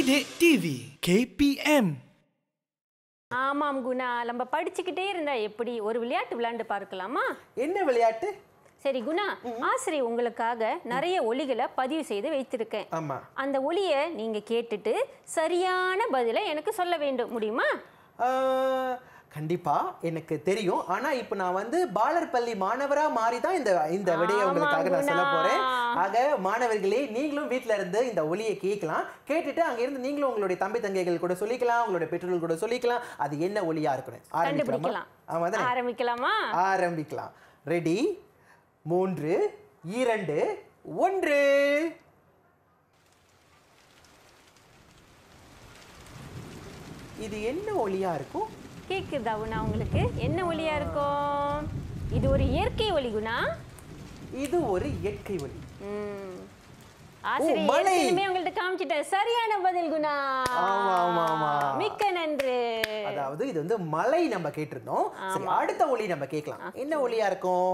Didik TV KPM ஆமாம் குணா நம்ம படிச்சுக்கிட்டே இருந்தா எப்படி ஒரு விளையாட்டு விளையாண்டு பார்க்கலாமா என்ன விளையாட்டு சரி குணா ஆசிரியர் உங்களுக்காக நிறைய ஒலிகளை பதிவு செய்து வைத்திருக்கேன் ஆமா அந்த ஒலியை நீங்க கேட்டுட்டு சரியான பதிலை எனக்கு சொல்ல வேண்டும் முடியுமா ஆஹ், கண்டிப்பா எனக்கு தெரியும் ஆனா இப்போ நான் வந்து பாலர் பள்ளி மாணவரா மாறி தான் இந்த இந்த விடையை ஆமா, உங்களுக்காக நான் சொல்ல குணா. போறேன் ஆக மாணவர்களே நீங்களும் வீட்ல இருந்து இந்த ஒலியை கேட்கலாம் கேட்டுட்டு அங்க இருந்து நீங்களும் உங்களுடைய தம்பி தங்கைகள் கூட சொல்லிக்கலாம் உங்களுடைய பெற்றோர்கள் கூட சொல்லிக்கலாம் அது என்ன ஒலியா இருக்கணும் ஆரம்பிக்கலாமா கண்டுபிடிக்கலாம் ஆமா தானே ஆரம்பிக்கலாமா ஆரம்பிக்கலாம் ரெடி மூன்று இரண்டு ஒன்று இது என்ன ஒலியா இருக்கும் கேக்குதா குணா உங்களுக்கு என்ன ஒலியா இருக்கும் இது ஒரு இயற்கை ஒலி குணா இது ஒரு இயற்கை ஒலி ம். ஆசிரியர் மழை. ஏற்கனவே உங்கள்ட்ட காமிச்சிட்டேன் சரியான பதில் குணா ஆமா, ஆமா, ஆமா. மிக்க நன்று அதாவது இது வந்து மலை நம்ம கேட்டிருந்தோம் சரி அடுத்த ஒலி நம்ம கேட்கலாம் என்ன ஒலியா இருக்கும்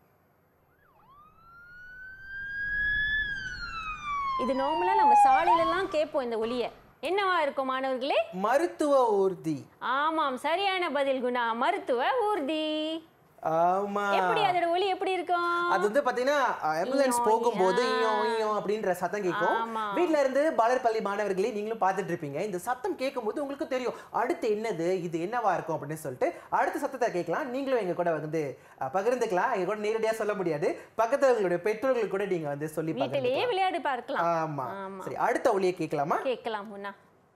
இது நார்மலா நம்ம சாலையில எல்லாம் கேட்போம் இந்த ஒலிய என்னவா இருக்கும் மாணவர்களே மருத்துவ ஊர்தி ஆமாம் சரியான பதில் குணா மருத்துவ ஊர்தி ஆமா எப்படி அதோட ஒலி எப்படி இருக்கும் அது வந்து பாத்தீங்கன்னா ஆம்புலன்ஸ் ஈயோ, போகும்போது ஈயா. ஈயோ ஈயோ அப்படின்ற சத்தம் கேட்கும் ஆமா. வீட்ல இருந்து பாலர் பள்ளி மாணவர்களே நீங்களும் பார்த்துட்டு இருப்பீங்க இந்த சத்தம் கேட்கும்போது உங்களுக்கு தெரியும் அடுத்து என்னது இது என்னவா இருக்கும் அப்படின்னு சொல்லிட்டு அடுத்த சத்தத்தை கேட்கலாம் நீங்களும் எங்க கூட வந்து அஹ், பகிர்ந்துக்கலாம் எங்க கூட நேரடியா சொல்ல முடியாது பக்கத்துல உங்களுடைய பெற்றோர்கள் கூட நீங்க வந்து சொல்லி வீட்டிலேயே பகிர்ந்துக்கலாம் விளையாடி பார்க்கலாம் ஆமா ஆமா. சரி அடுத்த ஒளியை கேட்கலாமா கேட்கலாம் குணா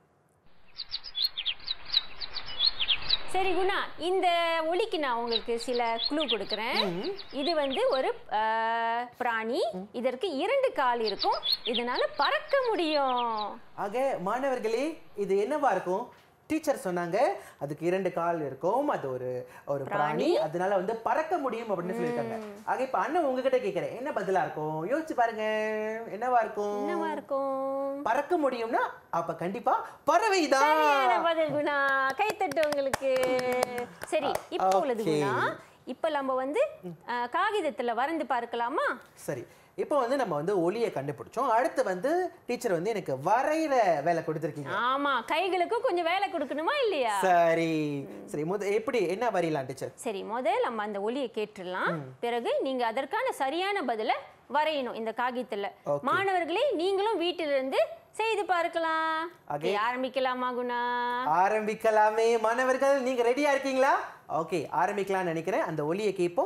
சரி குணா இந்த ஒலிக்கு நான் உங்களுக்கு சில குழு கொடுக்குறேன் இது வந்து ஒரு அஹ், பிராணி இதற்கு இரண்டு கால் இருக்கும் இதனால பறக்க முடியும் ஆக மாணவர்களே இது என்னவா இருக்கும் டீச்சர் சொன்னாங்க அதுக்கு இரண்டு கால் இருக்கும் அது ஒரு ஒரு பிராணி அதனால வந்து பறக்க முடியும் அப்படின்னு சொல்லியிருக்காங்க ஆக இப்ப அண்ணன் உங்ககிட்ட கேட்கிறேன் என்ன பதிலா இருக்கும் யோசிச்சு பாருங்க என்னவா இருக்கும் என்னவா இருக்கும் பறக்க முடியும்னா அப்ப கண்டிப்பா பறவைதான் சரியான பதில் குணா கைத்தட்டு உங்களுக்கு சரி இப்போ உள்ளது Okay. குணா இப்போ நம்ம வந்து அஹ், காகிதத்துல வரைந்து பார்க்கலாமா சரி இப்போ வந்து நம்ம வந்து ஒளியை கண்டுபிடிச்சோம் அடுத்து வந்து டீச்சர் வந்து எனக்கு வரைகிற வேலை கொடுத்துருக்கீங்க ஆமா கைகளுக்கும் கொஞ்சம் வேலை கொடுக்கணுமா இல்லையா சரி சரி முத எப்படி என்ன வரையலாம் டீச்சர் சரி முதல் நம்ம அந்த ஒலியை கேட்டுடலாம் பிறகு நீங்க அதற்கான சரியான பதிலை வரையணும் இந்த காகிதத்துல Okay. மாணவர்களே நீங்களும் வீட்டிலிருந்து செய்து பார்க்கலாம் Okay. Okay, ஆரம்பிக்கலாமா குணா ஆரம்பிக்கலாமே மாணவர்கள் நீங்க ரெடியா இருக்கீங்களா ஓகே ஆரம்பிக்கலாம்னு நினைக்கிறேன் அந்த ஒலியை கேட்போம்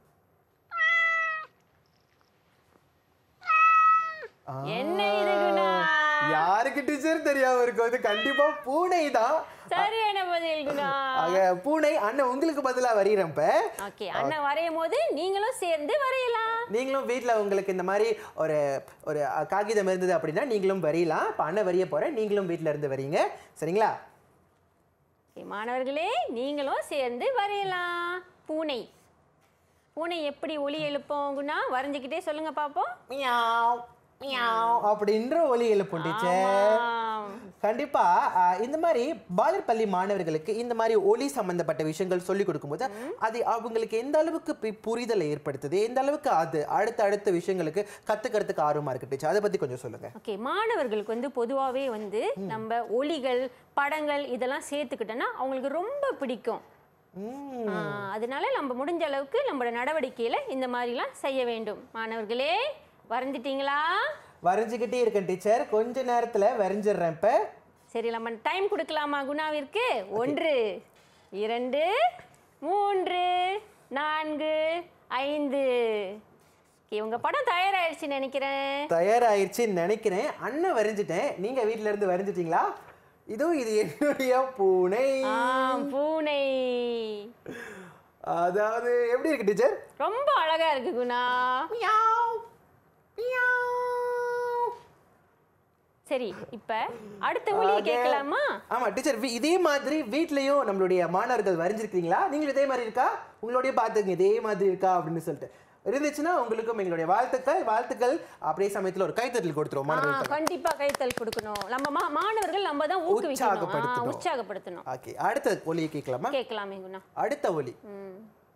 ஆ, என்ன இது குணா யாருக்கு டீச்சர் தெரியாம இருக்கும் அது கண்டிப்பா பூனை தான் சரியான பதில் குணா ஆக பூனை அண்ணன் உங்களுக்கு பதிலா வரைகிறேன் இப்ப ஓகே அண்ணன் வரையும் போது நீங்களும் சேர்ந்து வரையலாம் நீங்களும் வீட்ல உங்களுக்கு இந்த மாதிரி ஒரு ஒரு அ, காகிதம் இருந்தது அப்படின்னா நீங்களும் வரையலாம் இப்போ அண்ணன் வரைய போறேன் நீங்களும் வீட்ல இருந்து வரீங்க சரிங்களா Okay, மாணவர்களே நீங்களும் சேர்ந்து வரையலாம் பூனை பூனை எப்படி ஒலி எழுப்போம் குணா வரைஞ்சுக்கிட்டே சொல்லுங்க பாப்போம் மியாவ் மியாவ் அப்படின்ற ஒலி எழுப்பும் டீச்சர் ஆம். கண்டிப்பா அஹ், இந்த மாதிரி பாலர் பள்ளி மாணவர்களுக்கு இந்த மாதிரி ஒலி சம்பந்தப்பட்ட விஷயங்கள் சொல்லி கொடுக்கும்போது அது அவங்களுக்கு எந்த அளவுக்கு பி- புரிதலை ஏற்படுத்துது எந்த அளவுக்கு அது அடுத்த அடுத்த விஷயங்களுக்கு கத்துக்கிறதுக்கு ஆர்வமா இருக்கு டீச்சர் அதை பத்தி கொஞ்சம் சொல்லுங்க ஓகே மாணவர்களுக்கு வந்து பொதுவாகவே வந்து நம்ம ஒலிகள் படங்கள் இதெல்லாம் சேர்த்துக்கிட்டோன்னா அவங்களுக்கு ரொம்ப பிடிக்கும் ம், ஆ, அதனால நம்ம முடிஞ்ச அளவுக்கு நம்மளோட நடவடிக்கையில இந்த மாதிரிலாம் செய்ய வேண்டும் மாணவர்களே வரைஞ்சிட்டீங்களா வரைஞ்சுக்கிட்டே இருக்கேன் டீச்சர் கொஞ்ச நேரத்துல வரைஞ்சிடுறேன் இப்ப சரி நம்ம டைம் கொடுக்கலாமா குணாவிற்கு ஒன்று இரண்டு மூன்று நான்கு ஐந்து Okay, உங்க படம் தயாராயிடுச்சுன்னு நினைக்கிறேன் தயாராயிருச்சுன்னு நினைக்கிறேன் அண்ணன் வரைஞ்சிட்டேன் நீங்க வீட்ல இருந்து வரைஞ்சிட்டீங்களா இதோ இது என்னுடைய பூனை ஆம் பூனை அதாவது எப்படி இருக்கு டீச்சர் ரொம்ப அழகா இருக்கு குணா மியாவ் மியாவ் சரி இப்ப அடுத்த ஒலியை ஆக- கேட்கலாமா ஆமா டீச்சர் இதே மாதிரி வீட்லயும் நம்மளுடைய மாணவர்கள் வரைஞ்சிருக்கீங்களா நீங்களும் இதே மாதிரி இருக்கா உங்களுடைய பார்த்துங்க இதே மாதிரி இருக்கா அப்படின்னு சொல்லிட்டு இருந்துச்சுன்னா உங்களுக்கும் எங்களுடைய வாழ்த்துக்கள் வாழ்த்துக்கள் அப்படியே சமயத்துல ஒரு கைத்தட்டல் கொடுத்துருவோம் ஆ, மாணவர்களுக்கு கண்டிப்பா கைத்தல் கொடுக்கணும் நம்ம மா- மாணவர்கள் நம்ம தான் ஊக்குவிக்கணும் ஆ, உற்சாகப்படுத்தணும். உற்சாகப்படுத்தணும் ஓகே அடுத்த ஒலியை கேட்கலாமா கேட்கலாமே குணா அடுத்த ஒலி ம்.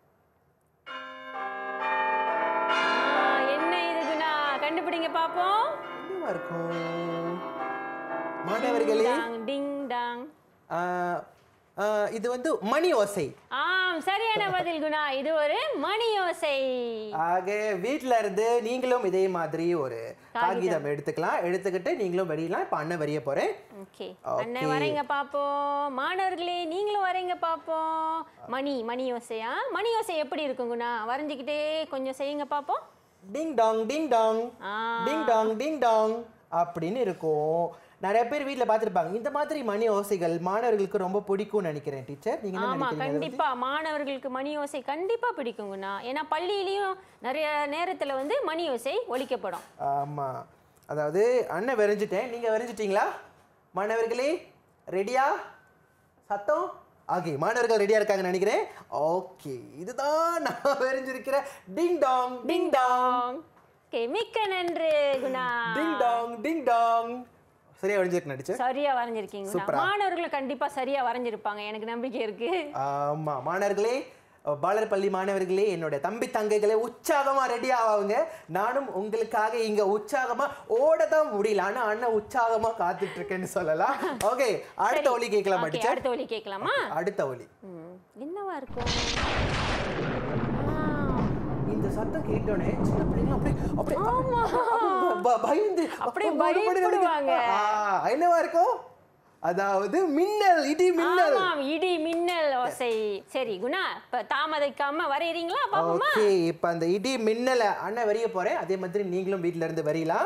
ஆ, என்ன இது குணா கண்டுபிடிங்க பாப்போம் என்னவா இருக்கும் மாணவர்களே டாங் டிங் டாங் ஆ, ஆ, இது வந்து மணி ஓசை ஆம் சரியான பதில் குணா இது ஒரு மணி ஓசை ஆக வீட்ல இருந்து நீங்களும் இதே மாதிரி ஒரு காகிதம் எடுத்துக்கலாம் எடுத்துக்கிட்டு நீங்களும் வெடியலாம் இப்போ அண்ணன் வரைய போறேன் ஓகே Okay. அண்ணன் வரீங்க பாப்போம் மாணவர்களே நீங்களும் வரீங்க பாப்போம் மணி மணி ஓசையா மணி ஓசை எப்படி இருக்கும் குணா வரைஞ்சிக்கிட்டே கொஞ்சம் செய்யுங்க பாப்போம் டிங் டாங் டிங் டாங் ஆ. டிங் டாங் டிங் டாங் அப்படின்னு இருக்கும் நிறைய பேர் வீட்ல பார்த்திருப்பாங்க இந்த மாதிரி மணி ஓசைகள் மாணவர்களுக்கு ரொம்ப பிடிக்கும்னு நினைக்கிறேன் டீச்சர் நீங்க என்ன ஆமா நினைக்கிறீங்க அதை பத்தி? கண்டிப்பா மாணவர்களுக்கு மணி ஓசை கண்டிப்பா பிடிக்கும் குணா ஏன்னா பள்ளியிலயும் நிறைய நேரத்துல வந்து மணி ஓசை ஒலிக்கப்படும் ஆமா அதாவது அண்ணன் வரைஞ்சிட்டேன் நீங்க வரைஞ்சிட்டீங்களா மாணவர்களே ரெடியா சத்தம் ஓகே மாணவர்கள் ரெடியா இருக்காங்கன்னு நினைக்கிறேன் ஓகே இதுதான் நான் வரைஞ்சிருக்கிற டிங் டாங் டிங் டாங் ஓகே மிக்க நன்று குணா டிங் டாங் டிங் டாங் சரியா வரைஞ்சிருக்கு நடிச்சு சரியா வரைஞ்சிருக்கீங்க குணா. சூப்பரா. மாணவர்களும் கண்டிப்பா சரியா வரைஞ்சிருப்பாங்க எனக்கு நம்பிக்கை இருக்கு ஆமா மாணவர்களே அஹ், பாலர் பள்ளி மாணவர்களே என்னோட தம்பி தங்கைகளே உற்சாகமா ரெடி ஆவாங்க நானும் உங்களுக்காக இங்க உற்சாகமா ஓட தான் முடியல ஆனா அண்ணன் உற்சாகமா காத்துட்டு இருக்கேன்னு சொல்லலாம் ஓகே அடுத்த ஒலி கேட்கலாம் Okay, அடிச்சா அடுத்த ஒலி கேட்கலாமா அடுத்த ஒலி ம், என்னவா இருக்கும் ஆ, இந்த சத்தம் கேட்டோனே சின்ன பிள்ளைங்க அப்படியே அப்படியே அப்படியே ப- பயந்து அப்படியே ஓடி ஓடி பயப்படுவாங்க. ஆ, என்னவா இருக்கும் அதாவது மின்னல் இடி மின்னல் ஆமாம் இடி மின்னல் ஓசை சரி குணா இப்ப தாமதிக்காம வரையறீங்களா பாப்போமா ஓகே இப்போ அந்த இடி மின்னலை அண்ணன் வரைய போறேன் அதே மாதிரி நீங்களும் வீட்ல இருந்து வரையலாம்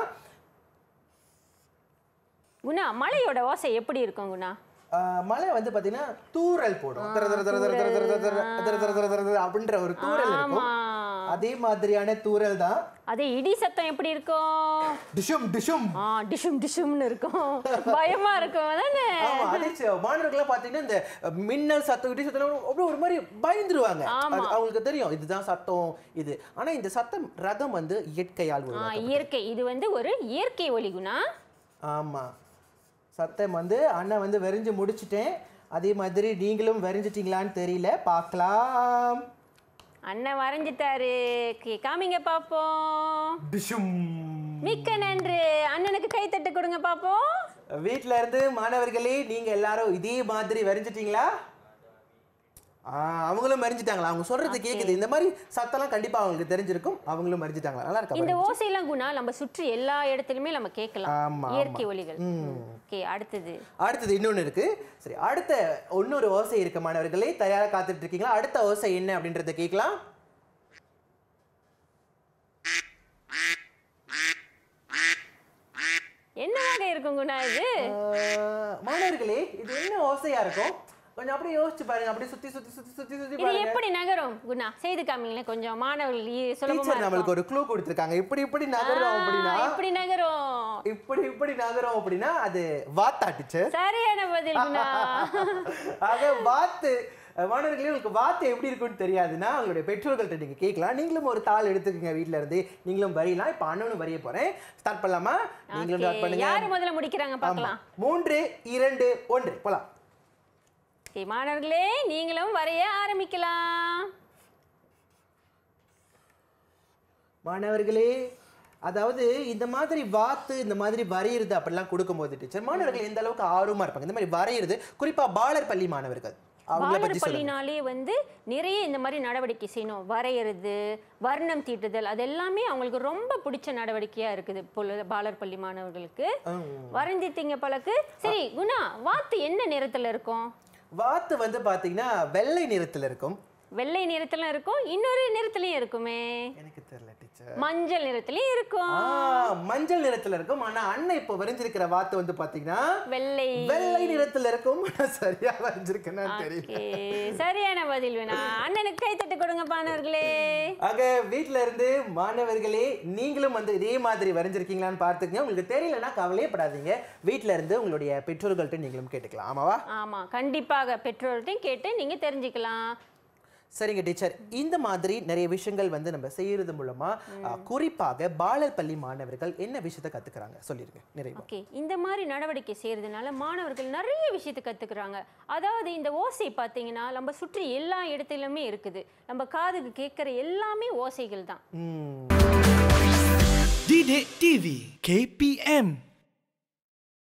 குணா மலையோட ஓசை எப்படி இருக்கும் குணா ஆ, மழை வந்து பாத்தீங்கன்னா தூறல் போடும் தர தர தர தர தர தர தர தர தர தர தர தர தர அப்படின்ற ஒரு தூறல் இருக்கும் ஆமா அதே மாதிரியான தூறல் தான் அதே இடி சத்தம் எப்படி இருக்கும் டிஷும் டிஷும் ஆ டிஷும் டிஷும்னு இருக்கும் பயமா இருக்கும் தானே ஆமா அதே ச- மாணவர்கள்லாம் பாத்தீங்கன்னா இந்த மின்னல் சத்தம் இடி சத்தம் அப்படியே ஒரு மாதிரி பயந்துருவாங்க ஆமா. அது அவங்களுக்கு தெரியும் இதுதான் சத்தம் இது ஆனா இந்த சத்தம் ரகம் வந்து இயற்கையால் ஆ உருவாக்கப்பட்டது. இயற்கை இது வந்து ஒரு இயற்கை ஒலி குணா ஆமா சத்தம் வந்து அண்ணன் வந்து வரைஞ்சு முடிச்சிட்டேன் அதே மாதிரி நீங்களும் வரைஞ்சிட்டீங்களான்னு தெரியல பார்க்கலாம் அண்ணன் வரைஞ்சிட்டாரு கே- காமிங்க பாப்போம் டிஷும் மிக்க நன்று அண்ணனுக்கு கை தட்டு கொடுங்க பாப்போம் வீட்ல இருந்து மாணவர்களே நீங்க எல்லாரும் இதே மாதிரி வரைஞ்சிட்டீங்களா ஆ, அவங்களும் வரைஞ்சிட்டாங்களா அவங்க சொல்றது கேக்குது இந்த மாதிரி சத்தம்லாம் கண்டிப்பா அவங்களுக்கு தெரிஞ்சிருக்கும் அவங்களும் வரைஞ்சிட்டாங்களா நல்லா இருக்கா இந்த பாருங்க. ஓசையெல்லாம் குணா நம்ம சுற்றி எல்லா இடத்துலயுமே நம்ம கேட்கலாம் ஆமா, இயற்கை ஒலிகள் ஓகே அடுத்தது அடுத்தது இன்னொன்னு இருக்கு சரி அடுத்த இன்னொரு ஓசை இருக்கு மாணவர்களே தயாரா காத்துட்டு இருக்கீங்களா அடுத்த ஓசை என்ன அப்படின்றத கேட்கலாம் என்னவாக இருக்கும் குணா இது ஆஹ், மாணவர்களே இது என்ன ஓசையா இருக்கும் கொஞ்சம் அப்படியே யோசிச்சு பாருங்க அப்படியே சுத்தி சுத்தி சுத்தி சுத்தி சுத்தி இது பாருங்க எப்படி நகரும் குணா செய்து காமிங்களேன் கொஞ்சம் மாணவர்கள் ஈ- சுலபமா டீச்சர் நம்மளுக்கு ஒரு க்ளூ கொடுத்துருக்காங்க இப்படி இப்படி நகரும் அப்படின்னா ஆ, இப்படி நகரும் இப்படி இப்படி நகரும் அப்படின்னா அது வாத்தா டீச்சர் சரியான பதில் குணா ஆக வாத்து அஹ், மாணவர்களே உங்களுக்கு வாத்து எப்படி இருக்கும்னு தெரியாதுன்னா உங்களுடைய பெற்றோர்கள்ட்ட நீங்க கேட்கலாம் நீங்களும் ஒரு தாள் எடுத்துக்கங்க வீட்ல இருந்து நீங்களும் வரையலாம் இப்போ அண்ணனும் வரைய போறேன் ஸ்டார்ட் பண்ணலாமா நீங்களும் ஸ்டார்ட் Okay, பண்ணுங்க யாரு முதல்ல முடிக்கிறாங்க ஆமா பார்க்கலாம் மூன்று இரண்டு ஒன்று போலாம் Okay, மாணவர்களே நீங்களும் வரைய ஆரம்பிக்கலாம் மாணவர்களே அதாவது இந்த மாதிரி வாத்து இந்த மாதிரி வரையிறது அப்படிலாம் கொடுக்கும்போது டீச்சர் மாணவர்கள் எந்த அளவுக்கு ஆர்வமா இருப்பாங்க இந்த மாதிரி வரையிறது குறிப்பா பாலர் பள்ளி மாணவர்கள் அவங்கள பாலர் பத்தி சொல்லுங்க பள்ளினாலே வந்து நிறைய இந்த மாதிரி நடவடிக்கை செய்யணும் வரையறது வர்ணம் தீட்டுதல் அது எல்லாமே அவங்களுக்கு ரொம்ப பிடிச்ச நடவடிக்கையா இருக்குது பொழுது பாலர் பள்ளி மாணவர்களுக்கு ம். வரைஞ்சிட்டீங்க பழக்கு சரி குணா வாத்து என்ன நிறத்துல இருக்கும் வாத்து வந்து பாத்தீங்கன்னா வெள்ளை நிறத்துல இருக்கும் வெள்ளை நிறத்துல இருக்கும் இன்னொரு நிறத்துலயும் இருக்குமே எனக்கு தெரியல டீச்சர் மஞ்சள் நிறத்துலயும் இருக்கும் மஞ்சள் நிறத்துல இருக்கும் ஆனா அண்ணன் இப்போ வரைஞ்சிருக்கிற வாத்து வந்து பாத்தீங்கன்னா வெள்ளை வெள்ளை நிறத்துல இருக்கும் ஆனா சரியா வரைஞ்சிருக்கேன்னு தெரியல Okay, சரியான பதில் வேணா அண்ணனுக்கு கை தட்டு கொடுங்க பாணவர்களே ஆக வீட்ல இருந்து மாணவர்களே நீங்களும் வந்து இதே மாதிரி வரைஞ்சிருக்கீங்களான்னு பார்த்துக்கங்க உங்களுக்கு தெரியலன்னா கவலையே படாதீங்க வீட்ல இருந்து உங்களுடைய பெற்றோர்கள்ட்ட நீங்களும் கேட்டுக்கலாம் ஆமாவா ஆமா கண்டிப்பாக பெற்றோர்கிட்டையும் கேட்டு நீங்க தெரிஞ்சுக்கலாம் சரிங்க டீச்சர் இந்த மாதிரி நிறைய விஷயங்கள் வந்து நம்ம செய்யறது மூலமா ஆ, குறிப்பாக பாலர் பள்ளி மாணவர்கள் என்ன விஷயத்தை கத்துக்கிறாங்க சொல்லிருங்க நிறைவா ஓகே இந்த மாதிரி நடவடிக்கை செய்யறதுனால மாணவர்கள் நிறைய விஷயத்தை கத்துக்கிறாங்க அதாவது இந்த ஓசை பார்த்தீங்கன்னா நம்ம சுற்றி எல்லா இடத்துலையுமே இருக்குது நம்ம காதுக்கு கேட்குற எல்லாமே ஓசைகள் தான் ம் Didik TV KPM